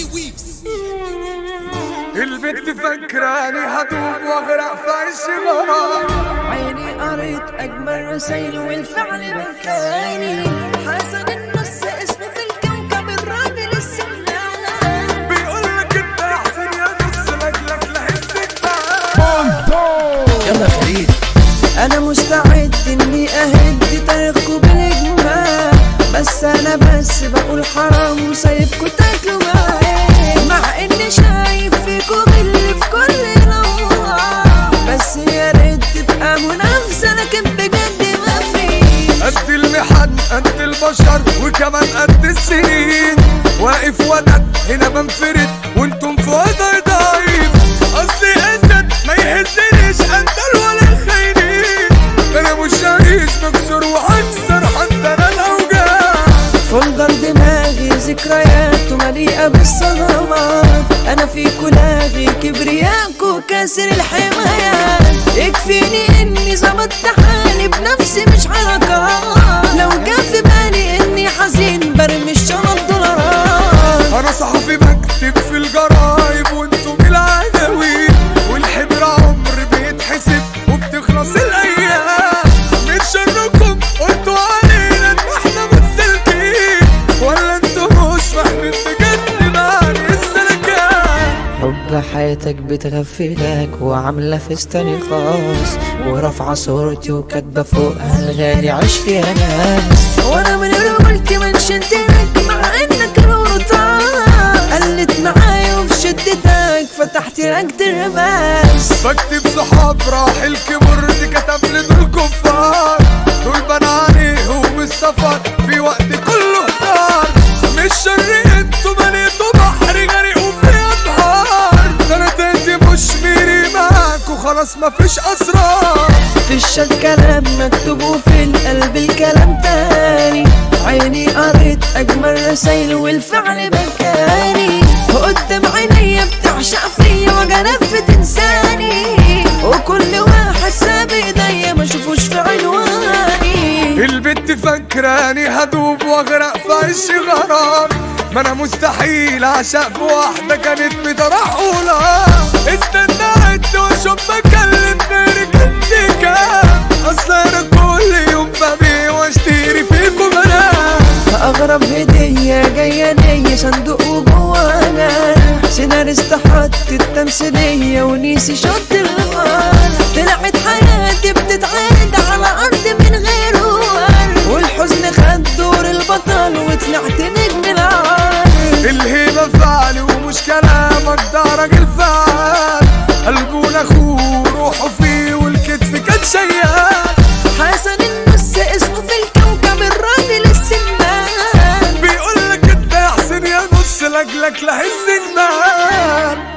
البنت فكراني هدوب واغرق في عش غرام عيني قريت أجمل رسايل والفعل بكاني حسن النص اسمه في الكوكب الراجل السمانة بيقول لك انت احسن يا نص لاجلك لحسك يلا فريد انا مستعد اني اهد تاريخكم بالاجماع بس انا بس بقول حرام وسايبكوا تاكلوا معايا مع اني شايف فيكوا غل في كل نوع بس يا ريت تبقى منافسه لكن بجد ما في قد المحن قد البشر وكمان قد السنين واقف ودد هنا بنفرد وانتم في وضع ضعيف اصلي اسد ما يهزنيش اندل ولا الخاينين انا مش عايش مكسور وهكسر حتى انا الاوجاع فولدر دماغي ذكرياته مليئة بالصدمات أنا في كلاغي كبرياكو كاسر الحمايات يكفيني إني ظبطت حالي بنفسي مش حركات لو جا في بالي إني حزين برمي شنط دولارات انا صحفي بكتب في الجرايب وانتم العناوين والحبر عمر بيتحسب وبتخلص الايام من شركم قلتوا علينا ان احنا متسلكين ولا انتوا مش فاهمين بجد معنى السلكان حب حياتك بتغفلك وعاملة فستاني خاص ورافعة صورتي وكاتبة فوقها الغالي عشت يا ناس وانا من رجولتي منشنت لك مع انك الورطان قلت معايا وفي شدتك فتحت لك ترباس بكتب صحاب راح الكبر دي كتب لي دول كفار دول بنى عليهم السفر في وقت كله هزار مش شر انتوا بنيتوا بحر غريق وفي انهار ده انا تاتي مش ميري معاك وخلاص مفيش اسرار في الشات كلام مكتوب وفي القلب الكلام تاني عيني قريت اجمل رسايل والفعل بكاني قدام عينيا بتعشق فيا وجنف تنساني وكل واحد ساب ايديا ما اشوفوش في عنواني البنت فكراني هدوب واغرق في عش غرام ما انا مستحيل اعشق في واحدة كانت بترحولها استنيت واشوف بكلم غيرك انت كام اصل انا كل يوم ببيع واشتري فيكم انا اغرب هدية جاية ليا صندوق وجوانا سيناريست حط التمثيلية ونيسي شط الغار طلعت حياتي بتتعاد على ارض من غير ورد والحزن خد دور البطل وطلعت نجم العار الهيبة فعل ومش كلامك ده راجل فعال قلبه اخوه روحه فيه والكتف كان شيال حسن النص اسمه في الكوكب الراجل السمان بيقول لك انت يا حسين يا نص لاجلك لحس النار